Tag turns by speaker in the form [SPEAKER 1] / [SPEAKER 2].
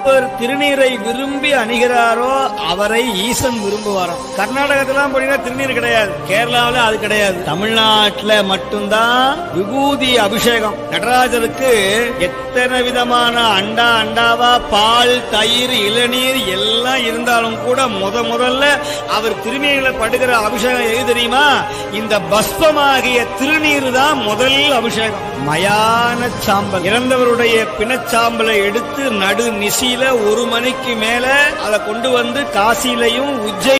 [SPEAKER 1] எப்பர் திருநீரை விரும்பி அணிகிறாரோ அவரை ஈசன் விரும்புவாராம் கர்நாடகத்திலாம் போனீங்கன்னா திருநீர் கிடையாது கேரளாவில அது கிடையாது தமிழ்நாட்டுல மட்டும்தான் விபூதி அபிஷேகம் நடராஜருக்கு எத்தனை விதமான அண்டா அண்டாவா பால் தயிர் இளநீர் எல்லாம் இருந்தாலும் கூட முத முதல்ல அவர் திருநீர்ல படுகிற அபிஷேகம் எது தெரியுமா இந்த பஸ்பமாகிய திருநீர் தான் முதல் அபிஷேகம் மயான சாம்பல் இறந்தவருடைய பிணச்சாம்பலை எடுத்து நடு நிசியில ஒரு மணிக்கு மேல அதை கொண்டு வந்து காசிலையும் உஜ்ஜை